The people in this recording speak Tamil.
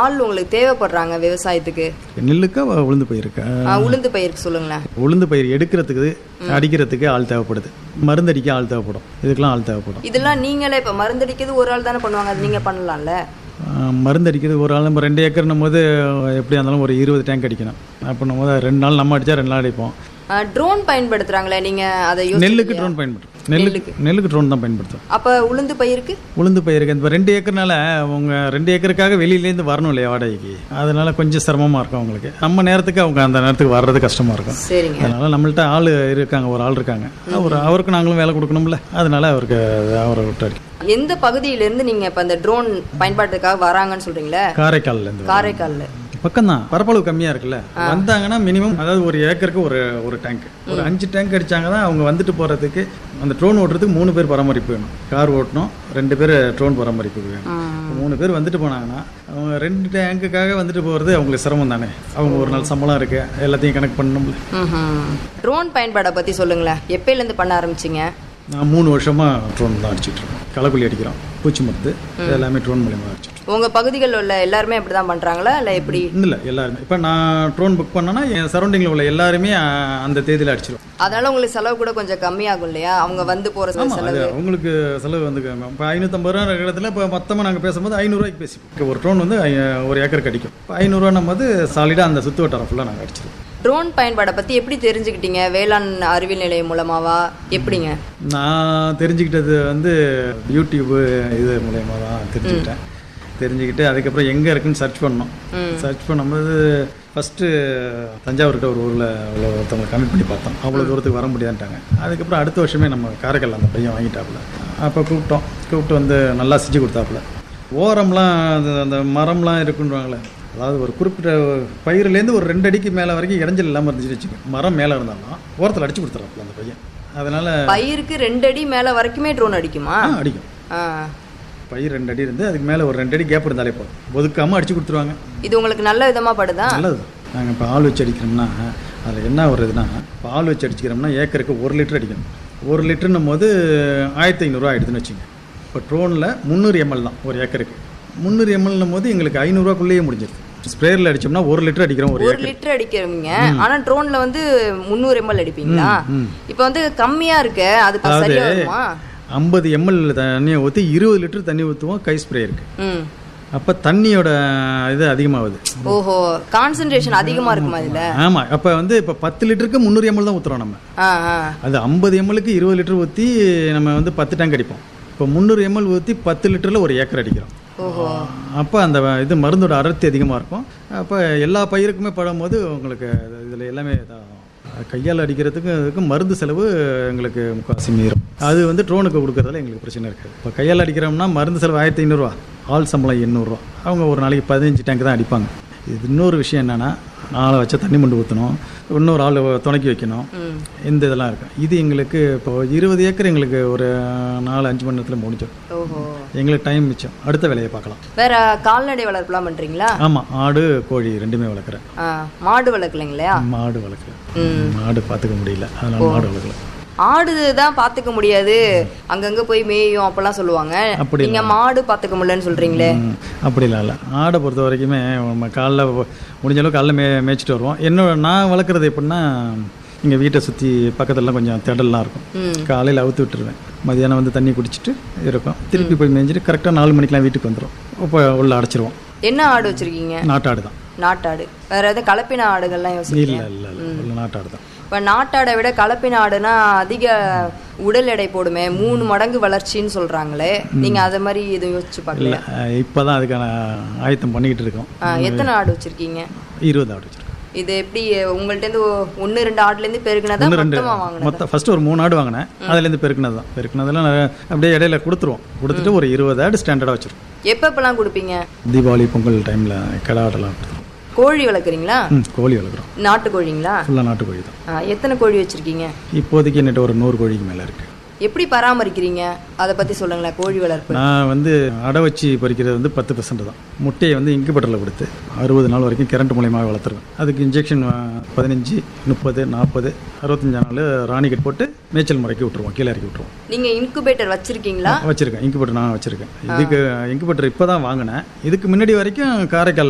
ஆள் உங்களுக்கு தேவைப்படுறாங்க விவசாயத்துக்கு நெல்லுக்கா உளுந்து பயிருக்கா ஆ, உளுந்து பயிருக்கு சொல்லுங்களேன் உளுந்து பயிர் எடுக்கிறதுக்கு அடிக்கிறதுக்கு ஆள் தேவைப்படுது மருந்தடிக்க ஆள் தேவைப்படும் இதுக்கெல்லாம் ஆள் தேவைப்படும் இதெல்லாம் நீங்களே இப்ப மருந்தடிக்கிறது ஒரு ஆள் தானே பண்ணுவாங்க அது நீங்க பண்ணலாம்ல ஆஹ் மருந்து அடிக்கிறது ஒரு ஆள் நம்ம ரெண்டு ஏக்கர்னும் போது எப்படியா இருந்தாலும் ஒரு இருபது டேங்க் அடிக்கணும் அப்படின்னும் போது ரெண்டு நாள் நம்ம அடித்தா ரெண்டு நாள் அடிப்போம் ட்ரோன் பயன்படுத்துறாங்களே நீங்க அதை யோசி நெல்லுக்கு ட்ரோன் பயன்படுத்தும் நெல்லுக்கு நெல்லுக்கு ட்ரோன் தான் பயன்படுத்தும் அப்ப உளுந்து பயிருக்கு உளுந்து பயிருக்கு இப்போ ரெண்டு ஏக்கர்னால அவங்க ரெண்டு ஏக்கருக்காக வெளியிலேருந்து வரணும் இல்லையா வாடகைக்கு அதனால கொஞ்சம் சிரமமாக இருக்கும் அவங்களுக்கு நம்ம நேரத்துக்கு அவங்க அந்த நேரத்துக்கு வர்றது கஷ்டமாக இருக்கும் சரிங்க அதனால நம்மள்ட்ட ஆள் இருக்காங்க ஒரு ஆள் இருக்காங்க அவர் அவருக்கு நாங்களும் வேலை கொடுக்கணும்ல அதனால அவருக்கு அவரை விட்டு அடிக்கும் எந்த பகுதியிலிருந்து நீங்க இப்ப இந்த ட்ரோன் பயன்பாட்டுக்காக வராங்கன்னு சொல்றீங்களே காரைக்கால்ல இருந்து காரைக்கால்ல பக்கம்தான் பரப்பளவு கம்மியா இருக்குல்ல வந்தாங்கன்னா மினிமம் அதாவது ஒரு ஏக்கருக்கு ஒரு ஒரு டேங்க் ஒரு அஞ்சு டேங்க் அடிச்சாங்க தான் அவங்க வந்துட்டு போறதுக்கு அந்த ட்ரோன் ஓட்டுறதுக்கு மூணு பேர் பராமரிப்பு வேணும் கார் ஓட்டணும் ரெண்டு பேர் ட்ரோன் பராமரிப்பு வேணும் மூணு பேர் வந்துட்டு போனாங்கன்னா அவங்க ரெண்டு டேங்குக்காக வந்துட்டு போகிறது அவங்களுக்கு சிரமம் தானே அவங்க ஒரு நாள் சம்பளம் இருக்கு எல்லாத்தையும் கணக்கு பண்ணணும்ல ட்ரோன் பயன்பாடை பத்தி சொல்லுங்களேன் எப்பயில இருந்து பண்ண ஆரம்பிச்சீங்க நான் மூணு வருஷமா ட்ரோன் தான் அடிச்சிட்டு இருக்கோம் களக்குழி அடிக்கிறோம் பூச்சி மருந்து இது எல்லாமே ட்ரோன் மூலியமா அடிச்சிட்டு இருக்கோம். உங்க பகுதிகளில் உள்ள எல்லாருமே அப்படிதான் பண்றாங்களா இல்ல எப்படி இல்லை எல்லாருமே இப்போ நான் ட்ரோன் புக் பண்ணேன்னா என் சரௌண்டிங்கில் உள்ள எல்லாருமே அஹ், அந்த தேதியில் அடிச்சிடும் அதனால உங்களுக்கு செலவு கூட கொஞ்சம் கம்மியாகும் இல்லையா அவங்க வந்து போற ஆமா செலவு அது உங்களுக்கு செலவு வந்து இப்போ ஐநூற்றம்பது ரூபா இருக்கிற இடத்துல இப்போ மொத்தமாக நாங்கள் பேசும்போது ஐநூறுரூவாய்க்கு பேசிப்போம் ஒரு ட்ரோன் வந்து ஐ- ஒரு ஏக்கருக்கு அடிக்கும் இப்போ ஐநூறுரூவா போது சாலிடாக அந்த சுற்று வட்டாரம் ஃபுல்லாக நாங்கள் அடிச்சிருவோம் ட்ரோன் பயன்பாடை பத்தி எப்படி தெரிஞ்சுக்கிட்டீங்க வேளாண் அறிவியல் நிலையம் மூலமாவா எப்படிங்க நான் தெரிஞ்சுக்கிட்டது வந்து யூடியூப்பு இது மூலயமா தான் தெரிஞ்சுக்கிட்டேன் தெரிஞ்சுக்கிட்டு அதுக்கப்புறம் எங்கே இருக்குன்னு சர்ச் பண்ணோம் சர்ச் பண்ணும்போது ஃபஸ்ட்டு தஞ்சாவூர்கிட்ட ஒரு ஊரில் உள்ள ஒருத்தவங்க கனெக்ட் பண்ணி பார்த்தோம் அவ்வளோ தூரத்துக்கு வர முடியாதுட்டாங்க அதுக்கப்புறம் அடுத்த வருஷமே நம்ம காரைக்கால் அந்த பையன் வாங்கிட்டாப்புல அப்போ கூப்பிட்டோம் கூப்பிட்டு வந்து நல்லா செஞ்சு கொடுத்தாப்புல ஓரம்லாம் அது அந்த மரம்லாம் இருக்குன்றாங்களே அதாவது ஒரு குறிப்பிட்ட பயிர்லேருந்து ஒரு ரெண்டு அடிக்கு மேலே வரைக்கும் இடைஞ்சல் இல்லாமல் இருந்துச்சுன்னு வச்சுக்கோங்க மரம் மேலே இருந்தாலும் ஓரத்தில் அடிச்சு கொடுத்துறாப்புல அந்த பையன் அதனால் பயிருக்கு ரெண்டு அடி மேல வரைக்குமே ட்ரோன் அடிக்குமா ஆ, அடிக்கும் ஆ. பயிர் ரெண்டு அடி இருந்து அதுக்கு மேலே ஒரு ரெண்டு அடி கேப் இருந்தாலே போதும் ஒதுக்காமல் அடிச்சு கொடுத்துருவாங்க இது உங்களுக்கு நல்ல விதமா படுதா நல்லது நாங்கள் இப்போ ஆள் வச்சு அடிக்கிறோம்னா அதில் என்ன வருதுன்னா இப்போ ஆள் வச்சு அடிச்சுக்கிறோம்னா ஏக்கருக்கு ஒரு லிட்டர் அடிக்கணும் ஒரு லிட்டர்னும் போது ஆயிரத்தி ஐநூறுரூவா ஆயிடுதுன்னு வச்சுங்க இப்போ ட்ரோனில் முந்நூறு எம்எல் தான் ஒரு ஏக்கருக்கு முந்நூறு எம்எல்னும் போது எங்களுக்கு ஐநூறுரூவாக்குள்ளேயே முடிஞ்சிருது ஸ்ப்ரேயரில் அடிச்சோம்னா ஒரு லிட்டர் அடிக்கிறோம் ஒரு ஒரு லிட்டர் அடிக்கிறவங்க ஆனா ட்ரோன்ல வந்து முந்நூறு எம்எல் அடிப்பீங்களா இப்ப வந்து கம்மியா இருக்கு அது இப்ப சரியா வருமா ஐம்பது எம்எல் தண்ணியை ஊற்றி இருபது லிட்டர் தண்ணி ஊற்றுவோம் கை ஸ்ப்ரே இருக்கு ம் அப்போ தண்ணியோட இது அதிகமாகுது ஓஹோ கான்சென்ட்ரேஷன் அதிகமா இருக்குமா இதுல ஆமாம் அப்போ வந்து இப்போ பத்து லிட்டருக்கு முந்நூறு எம்எல் தான் ஊற்றுறோம் நம்ம ஆ ஆ அது ஐம்பது எம்எல்க்கு இருபது லிட்டர் ஊற்றி நம்ம வந்து பத்து டேங்க் அடிப்போம் இப்போ முந்நூறு எம்எல் ஊற்றி பத்து லிட்டரில் ஒரு ஏக்கர் அடிக்கிறோம் ஓஹோ அப்போ அந்த இது மருந்தோட அடர்த்தி அதிகமாக இருக்கும் அப்போ எல்லா பயிருக்குமே படும்போது உங்களுக்கு இதில் எல்லாமே இதாகும். கையால் அடிக்கிறதுக்கு அதுக்கு மருந்து செலவு எங்களுக்கு முக்கால்வாசி மீறும் அது வந்து ட்ரோனுக்கு கொடுக்கறதுல எங்களுக்கு பிரச்சனை இருக்காது இப்போ கையால் அடிக்கிறோம்னா மருந்து செலவு ஆயிரத்தி ஐநூறுரூவா ஆள் சம்பளம் எண்ணூறுரூவா அவங்க ஒரு நாளைக்கு பதினஞ்சு டேங்க் தான் அடிப்பாங்க இது இன்னொரு விஷயம் என்னென்னா ஆளை வச்சா தண்ணி மண்டு ஊற்றணும் இன்னொரு ஆள் துணைக்கி வைக்கணும் இந்த இதெல்லாம் இருக்கும் இது எங்களுக்கு இப்போ இருபது ஏக்கர் எங்களுக்கு ஒரு நாலு அஞ்சு மணி நேரத்தில் முடிஞ்சிடும் ஓஹோ எங்களுக்கு டைம் மிச்சம் அடுத்த வேலையை பார்க்கலாம் வேற கால்நடை வளர்ப்புலாம் பண்றீங்களா ஆமாம் ஆடு கோழி ரெண்டுமே வளர்க்குறேன் ஆ, மாடு வளர்க்கலைங்களா மாடு வளர்க்குறேன் மாடு பார்த்துக்க முடியல அதனால மாடு வளர்க்கல ஆடு தான் பாத்துக்க முடியாது அங்கங்க போய் மேயும் அப்பெல்லாம் சொல்லுவாங்க அப்படி நீங்க மாடு பாத்துக்க முடியலன்னு சொல்றீங்களே ம், அப்படிலாம் இல்லை ஆடை பொறுத்த வரைக்குமே நம்ம காலைல முடிஞ்ச அளவுக்கு காலைல மே மேய்ச்சிட்டு வருவோம் என்னோட நான் வளர்க்குறது எப்படின்னா இங்கே வீட்டை சுற்றி பக்கத்துலலாம் கொஞ்சம் திடல்லாம் இருக்கும் காலையில் அவுத்து விட்டுருவேன் மதியானம் வந்து தண்ணி குடிச்சிட்டு இருக்கும் திருப்பி போய் மேய்ஞ்சிட்டு கரெக்டாக நாலு மணிக்கெலாம் வீட்டுக்கு வந்துடும் இப்போ உள்ள அடைச்சிருவோம் என்ன ஆடு வச்சிருக்கீங்க நாட்டாடு தான் நாட்டாடு வேற எதாவது கலப்பின ஆடுகள்லாம் யோசிக்கிறீங்க இல்லை இல்லை இல்லை உள்ள நாட்டாடு தான் இப்ப நாட்டாடை விட கலப்பின ஆடுனா அதிக உடல் எடை போடுமே மூணு மடங்கு வளர்ச்சின்னு சொல்றாங்களே நீங்க அத மாதிரி எதுவும் யோசிச்சு பார்க்கல இல்லை இப்போ தான் அதுக்கான ஆயத்தம் பண்ணிக்கிட்டு இருக்கோம் எத்தனை ஆடு வச்சிருக்கீங்க இருபது ஆடு வச்சிருக்கோம் இது எப்படி உங்கள்ட்ட இருந்து ஒன்னு ரெண்டு ஆடுல இருந்து பெருகுனதா ஒன்று ரெண்டு மொத்தமா வாங்கினது மொத்தம் ஃபர்ஸ்ட் ஒரு மூணு ஆடு வாங்கினேன் அதுலேருந்து பெருக்குனது தான் பெருக்குனதெல்லாம் நான் அப்படியே இடையில கொடுத்துருவோம் கொடுத்துட்டு ஒரு இருபது ஆடு ஸ்டாண்டர்டாக வச்சிருக்கோம் எப்ப எப்பெல்லாம் கொடுப்பீங்க தீபாவளி பொங்கல் டைமில் கடை ஆடெல்லாம் கொடுத்துருவோம் கோழி வளர்க்குறீங்களா ம் கோழி வளர்க்குறோம் நாட்டு கோழிங்களா ஃபுல்லாக நாட்டு கோழி தான் ஆ, எத்தனை கோழி வச்சிருக்கீங்க இப்போதைக்கு என்னட்ட ஒரு நூறு கோழிக்கு மேலே இருக்குது எப்படி பராமரிக்கிறீங்க அதை பத்தி சொல்லுங்களேன் கோழி வளர்ப்பு நான் வந்து அடை வச்சு பறிக்கிறது வந்து பத்து பர்சன்ட் தான் முட்டையை வந்து இன்குபேட்டரில் கொடுத்து அறுபது நாள் வரைக்கும் கரண்ட் மூலியமாக வளர்த்துருவேன் அதுக்கு இன்ஜெக்ஷன் பதினஞ்சு முப்பது நாற்பது அறுபத்தஞ்சா நாள் ராணிகட் போட்டு மேய்ச்சல் முறைக்கு விட்டுருவோம் கீழே இறக்கி விட்டுருவோம் நீங்க இன்குபேட்டர் வச்சிருக்கீங்களா வச்சிருக்கேன் இன்குபேட்டர் நான் வச்சிருக்கேன் இதுக்கு இன்குபேட்டர் இப்போ தான் வாங்கினேன் இதுக்கு முன்னாடி வரைக்கும் காரைக்கால்